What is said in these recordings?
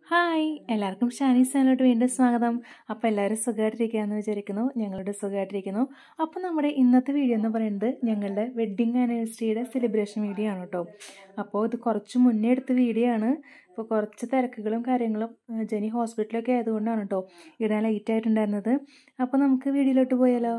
Hi എല്ലാവർക്കും ഷാനി ചാനലോട്ട് വീണ്ടും സ്വാഗതം അപ്പോൾ എല്ലാവരും സുഖമായിട്ടിരിക്കുകയെന്ന് വിചാരിക്കുന്നു ഞങ്ങളുടെ സുഖമായിട്ടിരിക്കുന്നു അപ്പോൾ നമ്മുടെ ഇന്നത്തെ വീഡിയോ എന്ന് പറയുന്നത് ഞങ്ങളുടെ വെഡ്ഡിങ് ആനിവേഴ്സറിയുടെ സെലിബ്രേഷൻ വീഡിയോ ആണ് കേട്ടോ അപ്പോൾ ഇത് കുറച്ച് മുന്നേ എടുത്ത വീഡിയോ ആണ് ഇപ്പോൾ കുറച്ച് തിരക്കുകളും കാര്യങ്ങളും ആ, ജെനി ഹോസ്പിറ്റലൊക്കെ ആയതുകൊണ്ടാണ് കേട്ടോ ഇടാൻ ലേറ്റ് ആയിട്ടുണ്ടായിരുന്നത് അപ്പോൾ നമുക്ക് വീഡിയോയിലോട്ട് പോയാലോ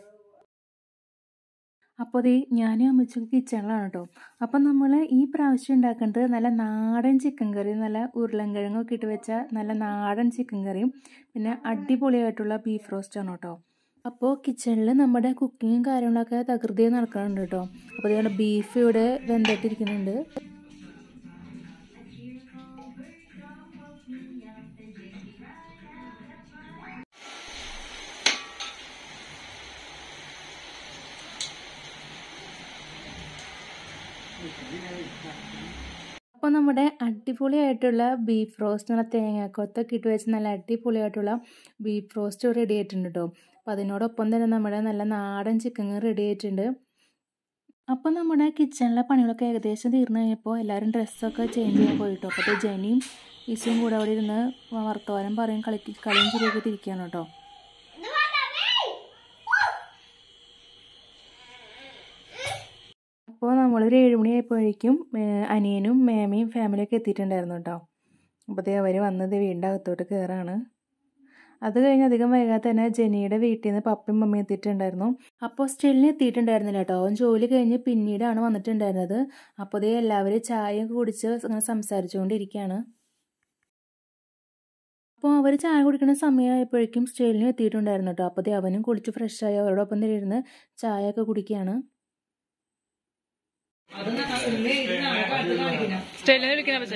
അപ്പോൾ ദേ ഞാനും അമ്മച്ചും കിച്ചണിലാണ് കേട്ടോ അപ്പം നമ്മൾ ഈ പ്രാവശ്യം ഉണ്ടാക്കുന്നത് നല്ല നാടൻ ചിക്കൻ കറി നല്ല ഉരുളൻകിഴങ്ങൊക്കെ ഇട്ട് വെച്ച നല്ല നാടൻ ചിക്കൻ കറിയും പിന്നെ അടിപൊളിയായിട്ടുള്ള ബീഫ് റോസ്റ്റാണ് കേട്ടോ അപ്പോൾ കിച്ചണിൽ നമ്മുടെ കുക്കിങ്ങും കാര്യങ്ങളൊക്കെ തകൃതിയെ നടക്കുന്നുണ്ട് കേട്ടോ അപ്പോൾ ഇതുകൊണ്ട് ബീഫ് ഇവിടെ വെന്തിട്ടിരിക്കുന്നുണ്ട് അപ്പോൾ നമ്മുടെ അടിപൊളിയായിട്ടുള്ള ബീഫ് റോസ്റ്റ് നല്ല തേങ്ങാക്കൊത്തൊക്കെ ഇട്ട് വെച്ച് നല്ല അടിപൊളിയായിട്ടുള്ള ബീഫ് റോസ്റ്റ് റെഡി ആയിട്ടുണ്ട് കേട്ടോ അപ്പോൾ അതിനോടൊപ്പം തന്നെ നമ്മുടെ നല്ല നാടൻ ചിക്കൻ റെഡി ആയിട്ടുണ്ട് അപ്പോൾ നമ്മുടെ കിച്ചണിലെ പണികളൊക്കെ ഏകദേശം തീർന്നു കഴിഞ്ഞപ്പോൾ എല്ലാവരും ഡ്രസ്സൊക്കെ ചേഞ്ച് ചെയ്യാൻ പോയിട്ടോ അപ്പോൾ ജനിയും ഇസും കൂടെ അവിടെ ഇരുന്ന് വർത്തമാനം പറയും കളി കളിയും ചിരിയൊക്കെ തിരിക്കുകയാണ് കേട്ടോ അപ്പോൾ നമ്മളൊരു ഏഴുമണിയായപ്പോഴേക്കും അനിയനും മേമയും ഫാമിലിയൊക്കെ എത്തിയിട്ടുണ്ടായിരുന്നു കേട്ടോ അപ്പോൾ അവർ വന്നത് വീടിൻ്റെ അകത്തോട്ട് കയറാണ് അത് കഴിഞ്ഞ് അധികം വൈകാതെ തന്നെ ജെനിയുടെ വീട്ടിൽ നിന്ന് പപ്പയും മമ്മിയും എത്തിയിട്ടുണ്ടായിരുന്നു അപ്പോൾ സ്റ്റിലിന് എത്തിയിട്ടുണ്ടായിരുന്നില്ല കേട്ടോ അവൻ ജോലി കഴിഞ്ഞ് പിന്നീടാണ് വന്നിട്ടുണ്ടായിരുന്നത് അപ്പോൾ ഇതേ എല്ലാവരും ചായ കുടിച്ച് അങ്ങനെ സംസാരിച്ചുകൊണ്ടിരിക്കുകയാണ് അപ്പോൾ അവർ ചായ കുടിക്കുന്ന സമയമായപ്പോഴേക്കും സ്റ്റേലിനും എത്തിയിട്ടുണ്ടായിരുന്നു കേട്ടോ അപ്പോൾ അവനും കുളിച്ച് ഫ്രഷായി അവരോടൊപ്പം തന്നെ ഇരുന്ന് ചായയൊക്കെ കുടിക്കുകയാണ് സ്റ്റൈലിനെ വിളിക്കണ പക്ഷേ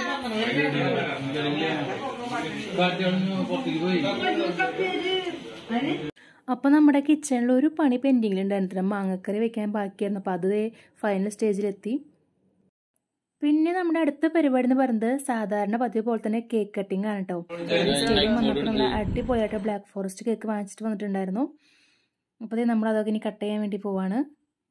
അപ്പോൾ നമ്മുടെ കിച്ചണിൽ ഒരു പണി പെൻഡിങ്ങിൽ ഉണ്ടായിരുന്നില്ല മാങ്ങക്കറി വെക്കാൻ ബാക്കിയായിരുന്നു അപ്പോൾ അത് ഫൈനൽ സ്റ്റേജിലെത്തി പിന്നെ നമ്മുടെ അടുത്ത പരിപാടി എന്ന് പറയുന്നത് സാധാരണ പതിവ് പോലെ തന്നെ കേക്ക് കട്ടിംഗ് ആണ് കേട്ടോ സ്റ്റേജിൽ വന്നപ്പോൾ നമ്മൾ അടിപൊളിയായിട്ട് ബ്ലാക്ക് ഫോറസ്റ്റ് കേക്ക് വാങ്ങിച്ചിട്ട് വന്നിട്ടുണ്ടായിരുന്നു അപ്പോൾ നമ്മൾ അതൊക്കെ ഇനി കട്ട് ചെയ്യാൻ വേണ്ടി പോവാണ്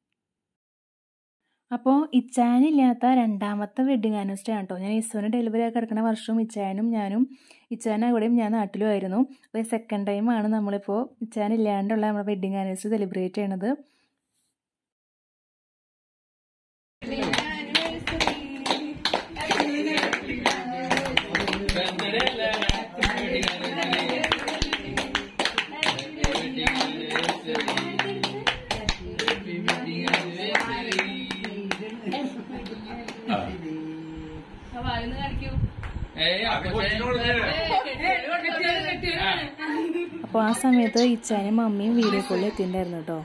അപ്പോൾ ഇച്ചാനില്ലാത്ത രണ്ടാമത്തെ വെഡിങ് ആനിവേഴ്സറി ആണ് കേട്ടോ ഞാൻ ഇസുവിന് ഡെലിവറി ആയി കിടക്കുന്ന വർഷവും ഇച്ചാനും ഞാനും ഇച്ചാനും അവിടെയും ഞാൻ നാട്ടിലും ആയിരുന്നു അപ്പോൾ സെക്കൻഡ് ടൈമാണ് നമ്മളിപ്പോൾ ഇച്ചാനില്ലാണ്ടുള്ള നമ്മുടെ വെഡിങ് ആനിവേഴ്സറി സെലിബ്രേറ്റ് ചെയ്യണത് അപ്പോൾ ആ സമയത്ത് ഇച്ചാനും മമ്മിയും വീഡിയോ കോളിൽ എത്തിയിട്ടുണ്ടായിരുന്നു കേട്ടോ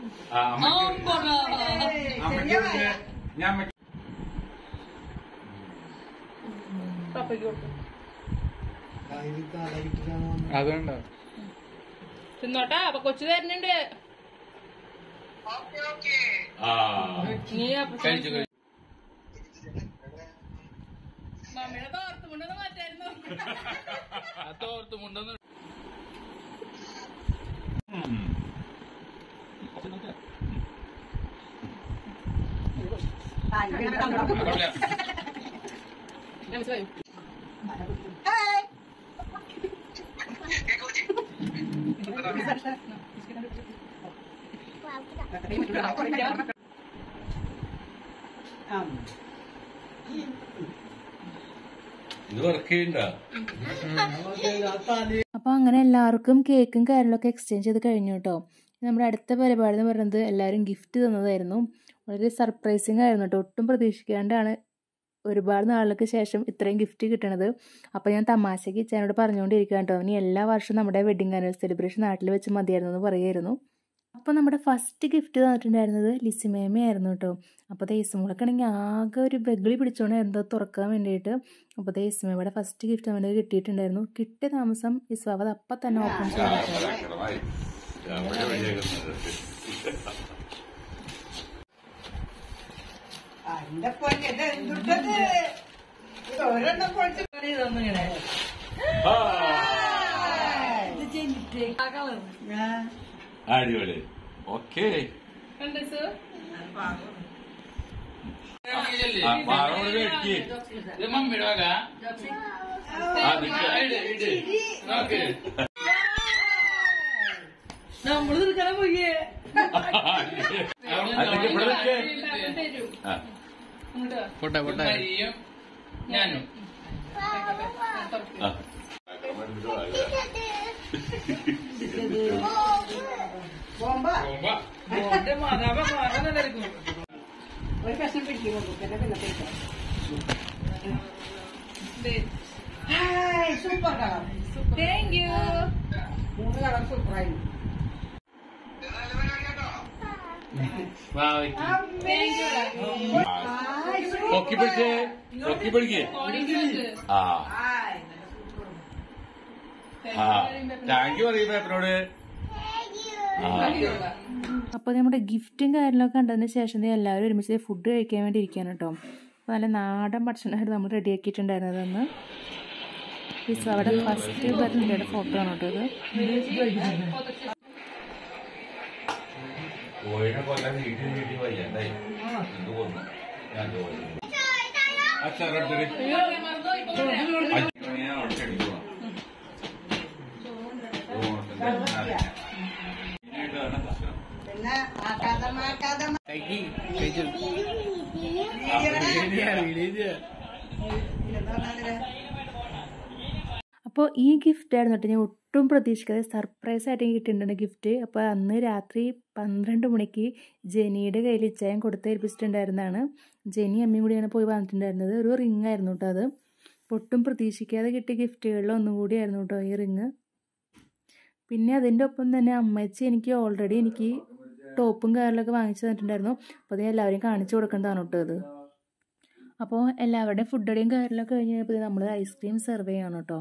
അതുകൊണ്ടോ തിന്നോട്ടാ അപ്പൊ കൊച്ചു തരുന്നുണ്ട് നീ അപ്പൊ മമ്മിയുടെ തോർത്തുമുണ്ടൊന്ന് മാറ്റായിരുന്നു തോർത്തുമുണ്ടൊന്ന് മനസ്സിലായോ ഇത് വർക്ക് ചെയ്യണ്ട അപ്പോൾ അങ്ങനെ എല്ലാവർക്കും കേക്കും കാര്യങ്ങളൊക്കെ എക്സ്ചേഞ്ച് ചെയ്ത് കഴിഞ്ഞു കേട്ടോ നമ്മുടെ അടുത്ത പരിപാടി എന്ന് പറയുന്നത് എല്ലാവരും ഗിഫ്റ്റ് തന്നതായിരുന്നു വളരെ സർപ്രൈസിങ് ആയിരുന്നു കേട്ടോ ഒട്ടും പ്രതീക്ഷിക്കാണ്ടാണ് ഒരുപാട് നാളുകൾക്ക് ശേഷം ഇത്രയും ഗിഫ്റ്റ് കിട്ടണത് അപ്പോൾ ഞാൻ തമാശയ്ക്ക് ഇച്ചാനോട് പറഞ്ഞുകൊണ്ടിരിക്കുക കേട്ടോ ഇനി എല്ലാ വർഷവും നമ്മുടെ വെഡിങ് ആനിവേഴ്സറി സെലിബ്രേഷൻ നാട്ടിൽ വെച്ച് മതിയായിരുന്നു എന്ന് പറയുമായിരുന്നു അപ്പോൾ നമ്മുടെ ഫസ്റ്റ് ഗിഫ്റ്റ് തന്നിട്ടുണ്ടായിരുന്നത് ലിസിമേമയായിരുന്നു കേട്ടോ അപ്പോൾ ദേസ്മോളൊക്കെ ആണെങ്കിൽ ആകെ ഒരു ബഗിളി പിടിച്ചോണ്ട് എന്തോ തുറക്കാൻ വേണ്ടിയിട്ട് അപ്പോൾ ദേസ്മയുടെ ഫസ്റ്റ് ഗിഫ്റ്റ് അവൻ്റെ കിട്ടിയിട്ടുണ്ടായിരുന്നു കിട്ടിയ താമസം ഇസ്വാബ് അത് അപ്പം തന്നെ ഓപ്പൺ ചെയ്തു എന്റെ പൊന്നെ ഇത് എന്തുട്ടത് ഇത് ഒരെണ്ണം പൊളിച്ച് പണി തന്നിങ്ങനെ അടിപൊളി ഓക്കെ കണ്ടോ സർ മാറോട് മേടിക്ക് ഇത് മമ്മിയുടെ വക ആ നമ്മള് നിൽക്കണ പോയേ അല്ലെങ്കിൽ ഇവിടെ നിൽക്ക്. തരൂ ആ. ഇങ്ങോട്ട് വാ. പോട്ടെ പോട്ടെ ഞാനും ആ. ബോംബ ഓന്റെ മാതാവ് മാറാനല്ലായിരിക്കും ഒരു കഷ്ണം പിടിക്കുമോ പിന്നെ പിന്നെ പിടിക്കാം hi super colour thank you മൂന്ന് കളർ സൂപ്പറായിരുന്നു വാ വെക്ക്. ഹായ് സൂപ്പർ പൊക്കി പിടിച്ചേ പൊക്കി പിടിക്കേ ആ ആ താങ്ക് യു പറയും പേപ്പറിനോട് ആ അപ്പോൾ നമ്മുടെ ഗിഫ്റ്റും കാര്യങ്ങളൊക്കെ കണ്ടതിന് ശേഷം ദേ എല്ലാവരും ഒരുമിച്ച് ഫുഡ് കഴിക്കാൻ വേണ്ടി ഇരിക്കുകയാണ് കേട്ടോ അപ്പോൾ നല്ല നാടൻ ഭക്ഷണമായിരുന്നു നമ്മൾ റെഡിയാക്കിയിട്ടുണ്ടായിരുന്നത് അന്ന് പിസ്സ അവിടെ ഫസ്റ്റ് ബർത്ത്ഡേയുടെ ഫോട്ടോ ആണ് കേട്ടോ ഇത് കോഴിനെ കൊല്ലാൻ വീട്ടിൽ വീട്ടിൽ വയ്യണ്ടായി എന്ത് കൊന്നു ഞാൻ തോന്നുന്നു അച്ഛനെടുത്തിട്ട് ഞാൻ ഉടച്ചടിക്കുവാ പിന്നെ ആക്കാതെ മാക്കാതെ കഴിക്ക്. കഴിച്ചു. വീഡിയോ വീഡിയോ ചെയ്യാം. അപ്പോൾ ഈ ഗിഫ്റ്റ് ആയിരുന്നു കേട്ടോ ഞാൻ ഒട്ടും പ്രതീക്ഷിക്കാതെ സർപ്രൈസ് ആയിട്ട് എനിക്ക് കിട്ടിയിട്ടുണ്ട് ഗിഫ്റ്റ് അപ്പോൾ അന്ന് രാത്രി പന്ത്രണ്ട് മണിക്ക് ജെനിയുടെ കയ്യിൽ ഇച്ചായം കൊടുത്ത് ഏൽപ്പിച്ചിട്ടുണ്ടായിരുന്നതാണ് ജെനി അമ്മയും കൂടിയാണ് പോയി വന്നിട്ടുണ്ടായിരുന്നത് ഒരു റിംഗ് ആയിരുന്നു കേട്ടോ അത് അപ്പോൾ ഒട്ടും പ്രതീക്ഷിക്കാതെ കിട്ടിയ ഗിഫ്റ്റുകളിൽ ഒന്നും കൂടിയായിരുന്നു കേട്ടോ ഈ റിങ് പിന്നെ അതിൻ്റെ ഒപ്പം തന്നെ അമ്മച്ചി എനിക്ക് ഓൾറെഡി എനിക്ക് ടോപ്പും കാര്യങ്ങളൊക്കെ വാങ്ങിച്ചു തന്നിട്ടുണ്ടായിരുന്നു അപ്പോൾ അത് എല്ലാവരെയും കാണിച്ചു കൊടുക്കേണ്ടതാണ് കേട്ടോ ഇത് അപ്പോൾ എല്ലാവരുടെയും ഫുഡടിയും കാര്യങ്ങളൊക്കെ കഴിഞ്ഞ് കഴിഞ്ഞപ്പോൾ നമ്മൾ ഐസ്ക്രീം സെർവ് ചെയ്യണം കേട്ടോ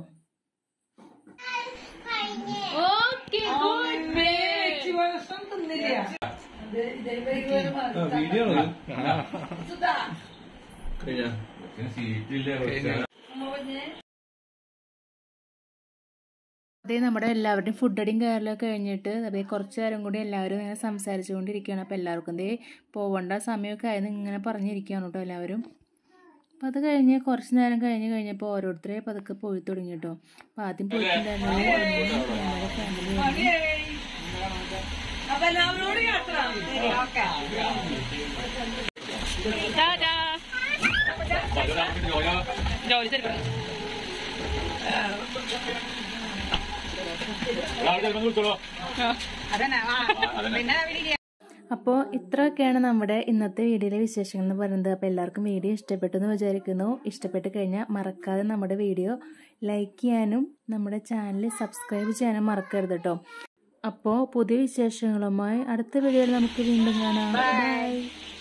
ഓക്കെ ഗുഡ് ബേ വർഷം തിന്നില്ല വീഡിയോ കഴിഞ്ഞോ സീറ്റില്ല അതേ നമ്മുടെ എല്ലാവരുടെയും ഫുഡടിയും കാര്യങ്ങളൊക്കെ കഴിഞ്ഞിട്ട് അതേ കുറച്ച് നേരം കൂടി എല്ലാവരും ഇങ്ങനെ സംസാരിച്ചുകൊണ്ടിരിക്കുകയാണ് അപ്പോൾ എല്ലാവർക്കും ദേ പോവേണ്ട സമയമൊക്കെ ആയെന്ന് ഇങ്ങനെ പറഞ്ഞിരിക്കുകയാണ് കേട്ടോ എല്ലാവരും അപ്പോൾ അത് കഴിഞ്ഞ് കുറച്ച് നേരം കഴിഞ്ഞ് കഴിഞ്ഞപ്പോൾ ഓരോരുത്തരെ പതുക്കെ പോയി തുടങ്ങി കേട്ടോ അപ്പോൾ ആദ്യം പോയിട്ടുണ്ടായിരുന്നത് ഞങ്ങളുടെ ഫാമിലി അപ്പൊ എല്ലാവരോടും യാത്ര ഓക്കെ ടാറ്റാ ജോലി തിരക്കണം അതന്നെ ആ, പിന്നെ വീഡിയോ അപ്പോൾ ഇത്രയൊക്കെയാണ് നമ്മുടെ ഇന്നത്തെ വീഡിയോയിലെ വിശേഷങ്ങൾ എന്ന് പറയുന്നത് അപ്പോൾ എല്ലാവർക്കും വീഡിയോ ഇഷ്ടപ്പെട്ടു എന്ന് വിചാരിക്കുന്നു ഇഷ്ടപ്പെട്ട് കഴിഞ്ഞാൽ മറക്കാതെ നമ്മുടെ വീഡിയോ ലൈക്ക് ചെയ്യാനും നമ്മുടെ ചാനൽ സബ്സ്ക്രൈബ് ചെയ്യാനും മറക്കരുത് കേട്ടോ അപ്പോൾ പുതിയ വിശേഷങ്ങളുമായി അടുത്ത വീഡിയോയിൽ നമുക്ക് വീണ്ടും കാണാം ബൈ